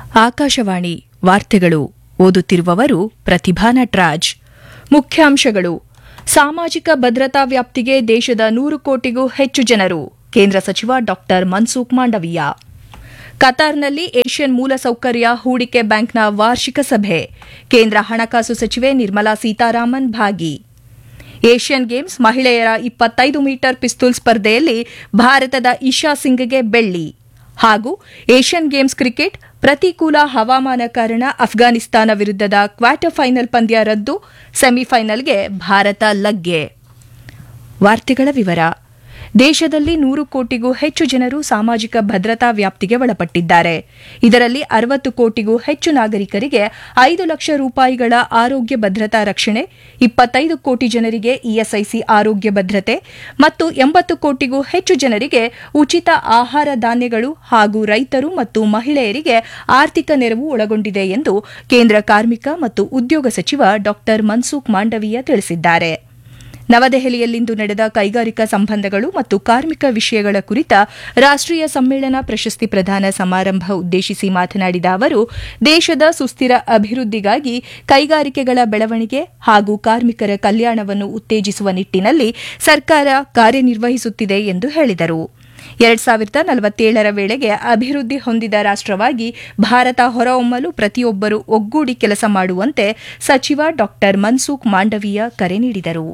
ಆಕಾಶವಾಣಿ ವಾರ್ತೆಗಳು ಓದುತ್ತಿರುವವರು ಪ್ರತಿಭಾ ನಟ್ರಾಜ್ ಮುಖ್ಯಾಂಶಗಳು ಸಾಮಾಜಿಕ ಭದ್ರತಾ ವ್ಯಾಪ್ತಿಗೆ ದೇಶದ ನೂರು ಕೋಟಿಗೂ ಹೆಚ್ಚು ಜನರು ಕೇಂದ್ರ ಸಚಿವ ಡಾ ಮನ್ಸುಖ್ ಮಾಂಡವೀಯ ಕತಾರ್ನಲ್ಲಿ ಏಷ್ಯನ್ ಮೂಲಸೌಕರ್ಯ ಹೂಡಿಕೆ ಬ್ಯಾಂಕ್ನ ವಾರ್ಷಿಕ ಸಭೆ ಕೇಂದ್ರ ಹಣಕಾಸು ಸಚಿವೆ ನಿರ್ಮಲಾ ಸೀತಾರಾಮನ್ ಭಾಗಿ ಏಷ್ಯನ್ ಗೇಮ್ಸ್ ಮಹಿಳೆಯರ ಇಪ್ಪತ್ತೈದು ಮೀಟರ್ ಪಿಸ್ತೂಲ್ ಸ್ಪರ್ಧೆಯಲ್ಲಿ ಭಾರತದ ಇಶಾ ಸಿಂಗ್ಗೆ ಬೆಳ್ಳಿ ಹಾಗೂ ಏಷ್ಯನ್ ಗೇಮ್ಸ್ ಕ್ರಿಕೆಟ್ ಪ್ರತಿಕೂಲ ಹವಾಮಾನ ಕಾರಣ ಅಫ್ಘಾನಿಸ್ತಾನ ವಿರುದ್ಧದ ಕ್ವಾರ್ಟರ್ ಫೈನಲ್ ಪಂದ್ಯ ರದ್ದು ಸೆಮಿಫೈನಲ್ಗೆ ಭಾರತ ಲಗ್ಗೆ ವಾರ್ತೆಗಳ ವಿವರ ದೇಶದಲ್ಲಿ ನೂರು ಕೋಟಿಗೂ ಹೆಚ್ಚು ಜನರು ಸಾಮಾಜಿಕ ಭದ್ರತಾ ವ್ಯಾಪ್ತಿಗೆ ಒಳಪಟ್ಟಿದ್ದಾರೆ ಇದರಲ್ಲಿ ಅರವತ್ತು ಕೋಟಿಗೂ ಹೆಚ್ಚು ನಾಗರಿಕರಿಗೆ ಐದು ಲಕ್ಷ ರೂಪಾಯಿಗಳ ಆರೋಗ್ಯ ಭದ್ರತಾ ರಕ್ಷಣೆ ಇಪ್ಪತ್ತೈದು ಕೋಟಿ ಜನರಿಗೆ ಇಎಸ್ಐಸಿ ಆರೋಗ್ಯ ಭದ್ರತೆ ಮತ್ತು ಎಂಬತ್ತು ಕೋಟಿಗೂ ಹೆಚ್ಚು ಜನರಿಗೆ ಉಚಿತ ಆಹಾರ ಧಾನ್ಯಗಳು ಹಾಗೂ ರೈತರು ಮತ್ತು ಮಹಿಳೆಯರಿಗೆ ಆರ್ಥಿಕ ನೆರವು ಒಳಗೊಂಡಿದೆ ಎಂದು ಕೇಂದ್ರ ಕಾರ್ಮಿಕ ಮತ್ತು ಉದ್ಯೋಗ ಸಚಿವ ಡಾ ಮನ್ಸುಖ್ ಮಾಂಡವೀಯ ತಿಳಿಸಿದ್ದಾರೆ ನವದೆಹಲಿಯಲ್ಲಿಂದು ನಡೆದ ಕೈಗಾರಿಕಾ ಸಂಬಂಧಗಳು ಮತ್ತು ಕಾರ್ಮಿಕ ವಿಷಯಗಳ ಕುರಿತ ರಾಷ್ಟೀಯ ಸಮ್ಮೇಳನ ಪ್ರಶಸ್ತಿ ಪ್ರದಾನ ಸಮಾರಂಭ ಉದ್ದೇಶಿಸಿ ಮಾತನಾಡಿದ ಅವರು ದೇಶದ ಸುಸ್ಥಿರ ಅಭಿವೃದ್ಧಿಗಾಗಿ ಕೈಗಾರಿಕೆಗಳ ಬೆಳವಣಿಗೆ ಹಾಗೂ ಕಾರ್ಮಿಕರ ಕಲ್ಯಾಣವನ್ನು ಉತ್ತೇಜಿಸುವ ನಿಟ್ಟಿನಲ್ಲಿ ಸರ್ಕಾರ ಕಾರ್ಯನಿರ್ವಹಿಸುತ್ತಿದೆ ಎಂದು ಹೇಳಿದರು ಎರಡ್ ಸಾವಿರದ ನಲವತ್ತೇಳರ ವೇಳೆಗೆ ಅಭಿವೃದ್ಧಿ ಹೊಂದಿದ ರಾಷ್ಟವಾಗಿ ಭಾರತ ಹೊರಹೊಮ್ಮಲು ಪ್ರತಿಯೊಬ್ಬರು ಒಗ್ಗೂಡಿ ಕೆಲಸ ಮಾಡುವಂತೆ ಸಚಿವ ಡಾ ಮನ್ಸುಖ್ ಮಾಂಡವೀಯ ಕರೆ ನೀಡಿದರು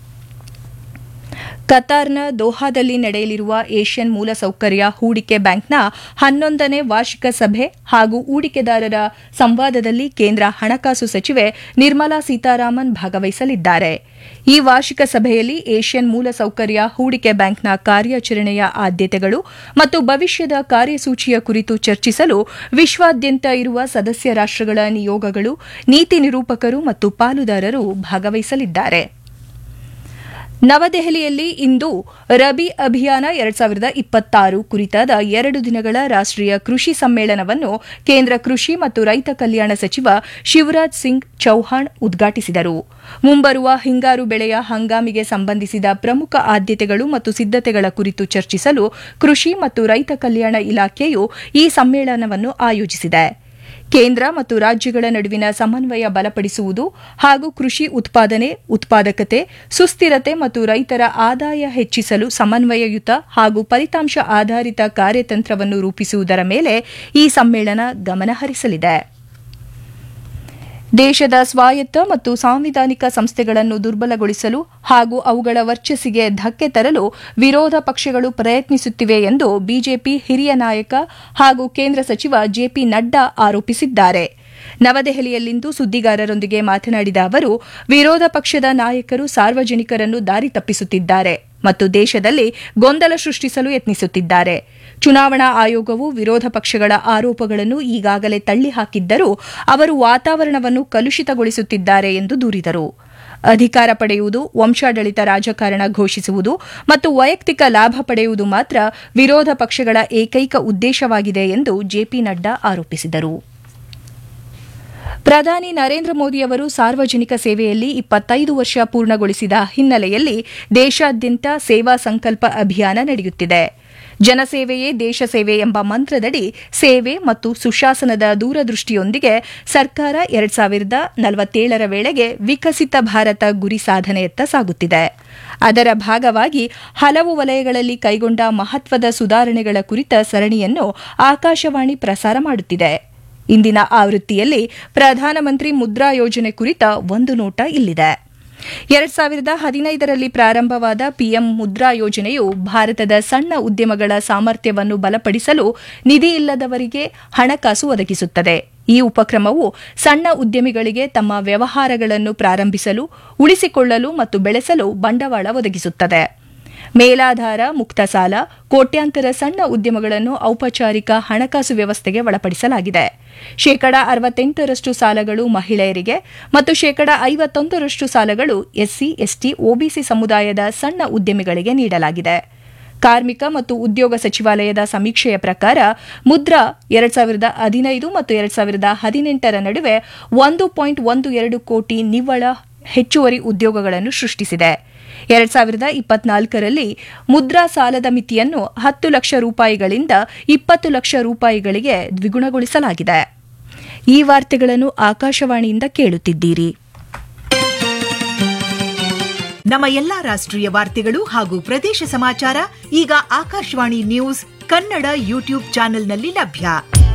ಕತಾರ್ನ ದೋಹಾದಲ್ಲಿ ನಡೆಯಲಿರುವ ಏಷ್ಯನ್ ಮೂಲಸೌಕರ್ಯ ಹೂಡಿಕೆ ಬ್ಯಾಂಕ್ನ ಹನ್ನೊಂದನೇ ವಾರ್ಷಿಕ ಸಭೆ ಹಾಗೂ ಹೂಡಿಕೆದಾರರ ಸಂವಾದದಲ್ಲಿ ಕೇಂದ್ರ ಹಣಕಾಸು ಸಚಿವೆ ನಿರ್ಮಲಾ ಸೀತಾರಾಮನ್ ಭಾಗವಹಿಸಲಿದ್ದಾರೆ ಈ ವಾರ್ಷಿಕ ಸಭೆಯಲ್ಲಿ ಏಷ್ಯನ್ ಮೂಲಸೌಕರ್ಯ ಹೂಡಿಕೆ ಬ್ಯಾಂಕ್ನ ಕಾರ್ಯಾಚರಣೆಯ ಆದ್ಯತೆಗಳು ಮತ್ತು ಭವಿಷ್ಯದ ಕಾರ್ಯಸೂಚಿಯ ಕುರಿತು ಚರ್ಚಿಸಲು ವಿಶ್ವಾದ್ಯಂತ ಇರುವ ಸದಸ್ಯ ರಾಷ್ಟಗಳ ನಿಯೋಗಗಳು ನೀತಿ ನಿರೂಪಕರು ಮತ್ತು ಪಾಲುದಾರರು ಭಾಗವಹಿಸಲಿದ್ದಾರೆ ನವದೆಹಲಿಯಲ್ಲಿ ಇಂದು ರಬಿ ಅಭಿಯಾನ ಎರಡ್ ಸಾವಿರದ ಇಪ್ಪತ್ತಾರು ಕುರಿತಾದ ಎರಡು ದಿನಗಳ ರಾಷ್ಟೀಯ ಕೃಷಿ ಸಮ್ಮೇಳನವನ್ನು ಕೇಂದ್ರ ಕೃಷಿ ಮತ್ತು ರೈತ ಕಲ್ಯಾಣ ಸಚಿವ ಶಿವರಾಜ್ ಸಿಂಗ್ ಚೌಹಾಣ್ ಉದ್ಘಾಟಿಸಿದರು ಮುಂಬರುವ ಹಿಂಗಾರು ಬೆಳೆಯ ಹಂಗಾಮಿಗೆ ಸಂಬಂಧಿಸಿದ ಪ್ರಮುಖ ಆದ್ಯತೆಗಳು ಮತ್ತು ಸಿದ್ದತೆಗಳ ಕುರಿತು ಚರ್ಚಿಸಲು ಕೃಷಿ ಮತ್ತು ರೈತ ಕಲ್ಯಾಣ ಇಲಾಖೆಯು ಈ ಸಮ್ಮೇಳನವನ್ನು ಆಯೋಜಿಸಿದೆ ಕೇಂದ್ರ ಮತ್ತು ರಾಜ್ಯಗಳ ನಡುವಿನ ಸಮನ್ವಯ ಬಲಪಡಿಸುವುದು ಹಾಗೂ ಕೃಷಿ ಉತ್ಪಾದನೆ ಉತ್ಪಾದಕತೆ ಸುಸ್ಥಿರತೆ ಮತ್ತು ರೈತರ ಆದಾಯ ಹೆಚ್ಚಿಸಲು ಸಮನ್ವಯಯುತ ಹಾಗೂ ಫಲಿತಾಂಶ ಆಧಾರಿತ ಕಾರ್ಯತಂತ್ರವನ್ನು ರೂಪಿಸುವುದರ ಮೇಲೆ ಈ ಸಮ್ಮೇಳನ ಗಮನಹರಿಸಲಿದೆ ದೇಶದ ಸ್ವಾಯತ್ತ ಮತ್ತು ಸಾಂವಿಧಾನಿಕ ಸಂಸ್ಥೆಗಳನ್ನು ದುರ್ಬಲಗೊಳಿಸಲು ಹಾಗೂ ಅವುಗಳ ವರ್ಚಸ್ಸಿಗೆ ಧಕ್ಕೆ ತರಲು ವಿರೋಧ ಪಕ್ಷಗಳು ಪ್ರಯತ್ನಿಸುತ್ತಿವೆ ಎಂದು ಬಿಜೆಪಿ ಹಿರಿಯ ನಾಯಕ ಹಾಗೂ ಕೇಂದ್ರ ಸಚಿವ ಜೆಪಿ ನಡ್ಡಾ ಆರೋಪಿಸಿದ್ದಾರೆ ನವದೆಹಲಿಯಲ್ಲಿಂದು ಸುದ್ದಿಗಾರರೊಂದಿಗೆ ಮಾತನಾಡಿದ ಅವರು ವಿರೋಧ ಪಕ್ಷದ ನಾಯಕರು ಸಾರ್ವಜನಿಕರನ್ನು ದಾರಿ ತಪ್ಪಿಸುತ್ತಿದ್ದಾರೆ ಮತ್ತು ದೇಶದಲ್ಲಿ ಗೊಂದಲ ಸೃಷ್ಟಿಸಲು ಯತ್ನಿಸುತ್ತಿದ್ದಾರೆ ಚುನಾವಣಾ ಆಯೋಗವು ವಿರೋಧ ಪಕ್ಷಗಳ ಆರೋಪಗಳನ್ನು ಈಗಾಗಲೇ ತಳ್ಳಿಹಾಕಿದ್ದರೂ ಅವರು ವಾತಾವರಣವನ್ನು ಕಲುಷಿತಗೊಳಿಸುತ್ತಿದ್ದಾರೆ ಎಂದು ದೂರಿದರು ಅಧಿಕಾರ ಪಡೆಯುವುದು ವಂಶಾಡಳಿತ ರಾಜಕಾರಣ ಘೋಷಿಸುವುದು ಮತ್ತು ವೈಯಕ್ತಿಕ ಲಾಭ ಪಡೆಯುವುದು ಮಾತ್ರ ವಿರೋಧ ಪಕ್ಷಗಳ ಏಕೈಕ ಉದ್ದೇಶವಾಗಿದೆ ಎಂದು ಜೆಪಿ ನಡ್ಡಾ ಆರೋಪಿಸಿದರು ಪ್ರಧಾನಿ ನರೇಂದ್ರ ಮೋದಿಯವರು ಸಾರ್ವಜನಿಕ ಸೇವೆಯಲ್ಲಿ ಇಪ್ಪತ್ತೈದು ವರ್ಷ ಪೂರ್ಣಗೊಳಿಸಿದ ಹಿನ್ನೆಲೆಯಲ್ಲಿ ದೇಶಾದ್ಯಂತ ಸೇವಾ ಸಂಕಲ್ಪ ಅಭಿಯಾನ ನಡೆಯುತ್ತಿದೆ ಜನಸೇವೆಯೇ ದೇಶ ಸೇವೆ ಎಂಬ ಮಂತ್ರದಡಿ ಸೇವೆ ಮತ್ತು ಸುಶಾಸನದ ದೂರದೃಷ್ಟಿಯೊಂದಿಗೆ ಸರ್ಕಾರ ಎರಡ್ ಸಾವಿರದ ನಲವತ್ತೇಳರ ವೇಳೆಗೆ ವಿಕಸಿತ ಭಾರತ ಗುರಿ ಸಾಧನೆಯತ್ತ ಸಾಗುತ್ತಿದೆ ಅದರ ಭಾಗವಾಗಿ ಹಲವು ವಲಯಗಳಲ್ಲಿ ಕೈಗೊಂಡ ಮಹತ್ವದ ಸುಧಾರಣೆಗಳ ಕುರಿತ ಸರಣಿಯನ್ನು ಆಕಾಶವಾಣಿ ಪ್ರಸಾರ ಮಾಡುತ್ತಿದೆ ಇಂದಿನ ಆವೃತ್ತಿಯಲ್ಲಿ ಪ್ರಧಾನಮಂತ್ರಿ ಮುದ್ರಾ ಯೋಜನೆ ಕುರಿತ ಒಂದು ನೋಟ ಇಲ್ಲಿದೆ ಎರಡ್ ಸಾವಿರದ ಹದಿನೈದರಲ್ಲಿ ಪ್ರಾರಂಭವಾದ ಪಿಎಂ ಮುದ್ರಾ ಯೋಜನೆಯು ಭಾರತದ ಸಣ್ಣ ಉದ್ಯಮಗಳ ಸಾಮರ್ಥ್ಯವನ್ನು ಬಲಪಡಿಸಲು ನಿಧಿ ಇಲ್ಲದವರಿಗೆ ಹಣಕಾಸು ಒದಗಿಸುತ್ತದೆ ಈ ಉಪಕ್ರಮವು ಸಣ್ಣ ಉದ್ಯಮಿಗಳಿಗೆ ತಮ್ಮ ವ್ಯವಹಾರಗಳನ್ನು ಪ್ರಾರಂಭಿಸಲು ಉಳಿಸಿಕೊಳ್ಳಲು ಮತ್ತು ಬೆಳೆಸಲು ಬಂಡವಾಳ ಒದಗಿಸುತ್ತದೆ ಮೇಲಾಧಾರ ಮುಕ್ತ ಸಾಲ ಕೋಟ್ಯಾಂತರ ಸಣ್ಣ ಉದ್ಯಮಗಳನ್ನು ಔಪಚಾರಿಕ ಹಣಕಾಸು ವ್ಯವಸ್ಥೆಗೆ ಒಳಪಡಿಸಲಾಗಿದೆ ಶೇಕಡಾ ಅರವತ್ತೆಂಟರಷ್ಟು ಸಾಲಗಳು ಮಹಿಳೆಯರಿಗೆ ಮತ್ತು ಶೇಕಡಾ ಐವತ್ತೊಂದರಷ್ಟು ಸಾಲಗಳು ಎಸ್ಸಿ ಎಸ್ಟಿ ಒಬಿಸಿ ಸಮುದಾಯದ ಸಣ್ಣ ಉದ್ಯಮಿಗಳಿಗೆ ನೀಡಲಾಗಿದೆ ಕಾರ್ಮಿಕ ಮತ್ತು ಉದ್ಯೋಗ ಸಚಿವಾಲಯದ ಸಮೀಕ್ಷೆಯ ಪ್ರಕಾರ ಮುದ್ರಾ ಎರಡ್ ಸಾವಿರದ ಹದಿನೈದು ಮತ್ತು ಎರಡ್ ಸಾವಿರದ ಹದಿನೆಂಟರ ನಡುವೆ ಒಂದು ಪಾಯಿಂಟ್ ಒಂದು ಎರಡು ಕೋಟಿ ನಿವ್ವಳ ಹೆಚ್ಚುವರಿ ಉದ್ಯೋಗಗಳನ್ನು ಸೃಷ್ಟಿಸಿದೆ ಎರಡ್ ಸಾವಿರದ ಇಪ್ಪತ್ನಾಲ್ಕರಲ್ಲಿ ಮುದ್ರಾ ಸಾಲದ ಮಿತಿಯನ್ನು ಹತ್ತು ಲಕ್ಷ ರೂಪಾಯಿಗಳಿಂದ ಇಪ್ಪತ್ತು ಲಕ್ಷ ರೂಪಾಯಿಗಳಿಗೆ ದ್ವಿಗುಣಗೊಳಿಸಲಾಗಿದೆ ಈ ವಾರ್ತೆಗಳನ್ನು ಆಕಾಶವಾಣಿಯಿಂದ ಕೇಳುತ್ತಿದ್ದೀರಿ ನಮ್ಮ ಎಲ್ಲಾ ರಾಷ್ಟ್ರೀಯ ವಾರ್ತೆಗಳು ಹಾಗೂ ಪ್ರದೇಶ ಸಮಾಚಾರ ಈಗ ಆಕಾಶವಾಣಿ ನ್ಯೂಸ್ ಕನ್ನಡ ಯೂಟ್ಯೂಬ್ ಚಾನೆಲ್ನಲ್ಲಿ ಲಭ್ಯ